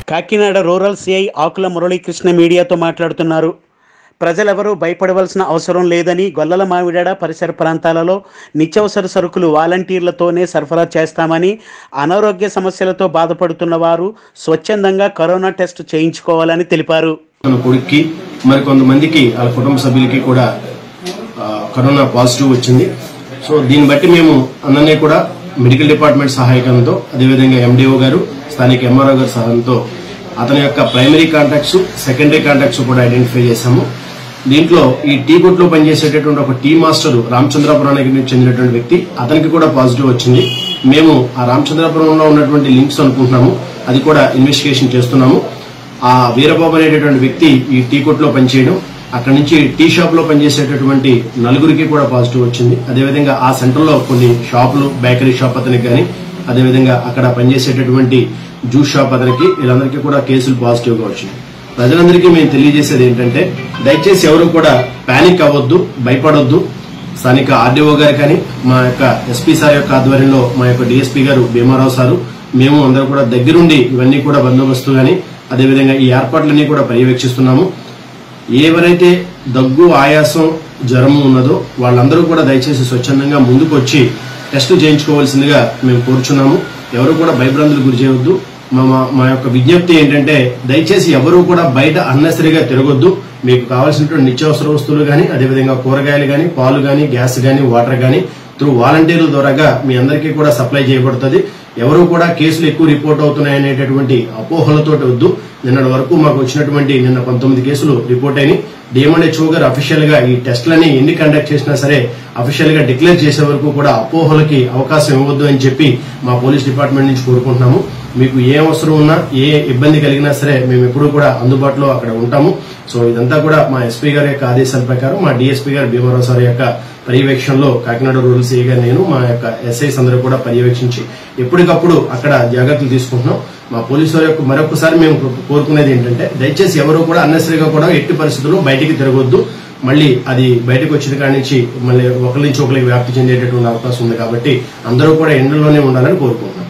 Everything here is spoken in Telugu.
కాకినాడ రూరల్ సిఐ ఆకుల మురళీకృష్ణ మీడియాతో మాట్లాడుతున్నారు ప్రజలెవరూ భయపడవలసిన అవసరం లేదని గొల్లల మామిడాడ పరిసర ప్రాంతాలలో నిత్యావసర సరుకులు వాలంటీర్లతోనే సరఫరా చేస్తామని అనారోగ్య సమస్యలతో బాధపడుతున్న వారు స్వచ్ఛందంగా కరోనా టెస్ట్ చేయించుకోవాలని తెలిపారు మన కొడుక్కి మరి కొంతమందికి వాళ్ళ కుటుంబ సభ్యులకి కూడా ఆ, కరోనా పాజిటివ్ వచ్చింది సో దీన్ని బట్టి మేము అందరినీ కూడా మెడికల్ డిపార్ట్మెంట్ సహాయకంతో అదేవిధంగా ఎండిఓ గారు స్థానిక ఎంఆర్ఓ గారి సహాయంతో అతని యొక్క ప్రైమరీ కాంటాక్ట్స్ సెకండరీ కాంటాక్ట్స్ కూడా ఐడెంటిఫై చేశాము దీంట్లో ఈ టీ కొట్లో పనిచేసేటటువంటి ఒక టీ మాస్టర్ రామచంద్రాపురానికి చెందినటువంటి వ్యక్తి అతనికి కూడా పాజిటివ్ వచ్చింది మేము ఆ రామచంద్రాపురంలో ఉన్నటువంటి లింక్స్ అనుకుంటున్నాము అది కూడా ఇన్వెస్టిగేషన్ చేస్తున్నాము ఆ వీరబాబు అనేటటువంటి వ్యక్తి ఈ టీ కొట్లో పనిచేయడం అక్కడి నుంచి టీ షాప్ లో పనిచేసేటటువంటి నలుగురికి కూడా పాజిటివ్ వచ్చింది అదేవిధంగా ఆ సెంటర్ లో కొన్ని షాపులు బేకరీ షాప్ అతనికి కానీ అదేవిధంగా అక్కడ పనిచేసేటటువంటి జ్యూస్ షాప్ అతనికి వీళ్ళందరికీ కూడా కేసులు పాజిటివ్ గా వచ్చింది ప్రజలందరికీ మేము తెలియజేసేది ఏంటంటే దయచేసి ఎవరు కూడా పానిక్ అవ్వద్దు భయపడొద్దు స్థానిక ఆర్డీఓ గారు కానీ మా యొక్క ఎస్పీ సార్ యొక్క ఆధ్వర్యంలో మా యొక్క డిఎస్పీ గారు భీమారావు సారు మేము అందరూ కూడా దగ్గరుండి ఇవన్నీ కూడా బందోబస్తు గాని అదేవిధంగా ఈ ఏర్పాట్లన్నీ కూడా పర్యవేక్షిస్తున్నాము ఎవరైతే దగ్గు ఆయాసం జ్వరము ఉన్నదో వాళ్ళందరూ కూడా దయచేసి స్వచ్ఛందంగా ముందుకు వచ్చి టెస్ట్ చేయించుకోవాల్సిందిగా మేము కోరుచున్నాము ఎవరు కూడా భయభ్రాంతులకు గురి చేయవద్దు మా మా- మా యొక్క విజ్ఞప్తి ఏంటంటే దయచేసి ఎవరు కూడా బయట అన్నెసరిగా తిరగొద్దు మీకు కావాల్సినటువంటి నిత్యావసర వస్తువులు గాని అదేవిధంగా కూరగాయలు గాని పాలు గాని గ్యాస్ గాని వాటర్ గాని త్రూ వాలంటీర్ల ద్వారాగా మీ అందరికీ కూడా సప్లై చేయబడుతుంది ఎవరు కూడా కేసులు ఎక్కువ రిపోర్ట్ అవుతున్నాయి అనేటటువంటి అపోహలతో వద్దు నిన్నటి వరకు మాకు వచ్చినటువంటి నిన్న పంతొమ్మిది కేసులు రిపోర్ట్ అయినాయి డిఎంఎన్హెచ్ఓ గారు అఫీషియల్ గా ఈ టెస్ట్లని ఎన్ని కండక్ట్ చేసినా సరే అఫీషియల్ గా డిక్లేర్ చేసే వరకు కూడా అపోహలకి అవకాశం ఇవ్వద్దు అని చెప్పి మా పోలీస్ డిపార్ట్మెంట్ నుంచి కోరుకుంటున్నాము మీకు ఏ అవసరం ఉన్నా ఏ ఇబ్బంది కలిగినా సరే మేము ఎప్పుడూ కూడా అందుబాటులో అక్కడ ఉంటాము సో ఇదంతా కూడా మా ఎస్పీ గారి యొక్క ఆదేశాల ప్రకారం మా డిఎస్పీ గారు భీమరావు సార్ యొక్క పర్యవేక్షణలో కాకినాడ రూరల్ సిఐ గారు నేను మా యొక్క ఎస్ఐస్ అందరూ కూడా పర్యవేక్షించి ఎప్పటికప్పుడు అక్కడ జాగ్రత్తలు తీసుకుంటున్నాం మా పోలీసు వారి యొక్క మరొకసారి మేము కోరుకునేది ఏంటంటే దయచేసి ఎవరు కూడా అన్నెసరిగా కూడా ఎట్టి పరిస్థితుల్లో బయటికి తిరగొద్దు మళ్ళీ అది బయటకు వచ్చిన కాడి నుంచి మళ్ళీ ఒకరి నుంచి ఒకరికి వ్యాప్తి చెందేటటువంటి అవకాశం ఉంది కాబట్టి అందరూ కూడా ఎండలోనే ఉండాలని కోరుకుంటున్నాం